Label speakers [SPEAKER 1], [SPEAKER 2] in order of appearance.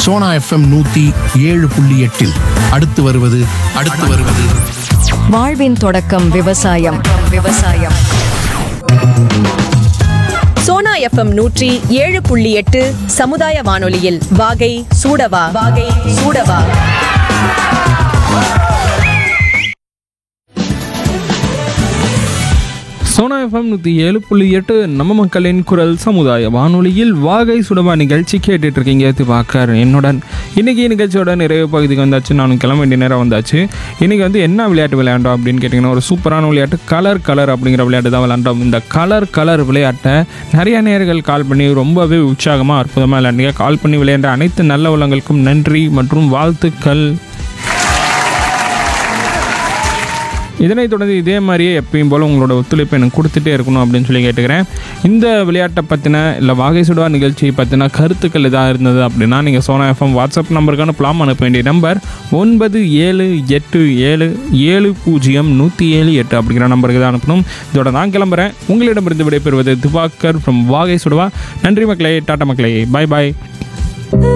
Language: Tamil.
[SPEAKER 1] சோனா எஃப்எம் நூத்தி ஏழு புள்ளி எட்டில் அடுத்து வருவது அடுத்து வருவது
[SPEAKER 2] வாழ்வின் தொடக்கம் விவசாயம் விவசாயம்
[SPEAKER 3] சோனா எஃப்எம் நூற்றி ஏழு புள்ளி எட்டு சமுதாய வானொலியில் வாகை சூடவா வாகை சூடவா
[SPEAKER 4] சோனா எஃப்எம் நூற்றி ஏழு புள்ளி எட்டு நம்ம மக்களின் குரல் சமுதாய வானொலியில் வாகை சுடபா நிகழ்ச்சி கேட்டுட்டு இருக்கீங்க திவாக்கர் என்னுடன் இன்னைக்கு நிகழ்ச்சியோட நிறைவு பகுதிக்கு வந்தாச்சு நானும் கிளம்ப வேண்டிய நேரம் வந்தாச்சு இன்னைக்கு வந்து என்ன விளையாட்டு விளையாண்டோம் அப்படின்னு கேட்டிங்கன்னா ஒரு சூப்பரான விளையாட்டு கலர் கலர் அப்படிங்கிற விளையாட்டு தான் விளையாண்டோம் இந்த கலர் கலர் விளையாட்டை நிறைய நேர்கள் கால் பண்ணி ரொம்பவே உற்சாகமாக அற்புதமாக விளையாண்டீங்க கால் பண்ணி விளையாண்ட அனைத்து நல்ல உள்ளங்களுக்கும் நன்றி மற்றும் வாழ்த்துக்கள் இதனைத் தொடர்ந்து இதே மாதிரியே எப்பயும் போல் உங்களோட ஒத்துழைப்பு எனக்கு கொடுத்துட்டே இருக்கணும் அப்படின்னு சொல்லி கேட்டுக்கிறேன் இந்த விளையாட்டை பற்றின இல்லை வாகை சுடா நிகழ்ச்சியை பற்றின கருத்துக்கள் எதாவது இருந்தது அப்படின்னா நீங்கள் சோனா எஃப்எம் வாட்ஸ்அப் நம்பருக்கான பிளாம் அனுப்ப வேண்டிய நம்பர் ஒன்பது ஏழு எட்டு ஏழு ஏழு பூஜ்ஜியம் நூற்றி ஏழு எட்டு அப்படிங்கிற நம்பருக்கு தான் அனுப்பணும் இதோட நான் கிளம்புறேன் உங்களிடமிருந்து விடைபெறுவது திவாக்கர் ஃப்ரம் வாகை சுடவா நன்றி மக்களே டாட்டா மக்களே பாய் பாய்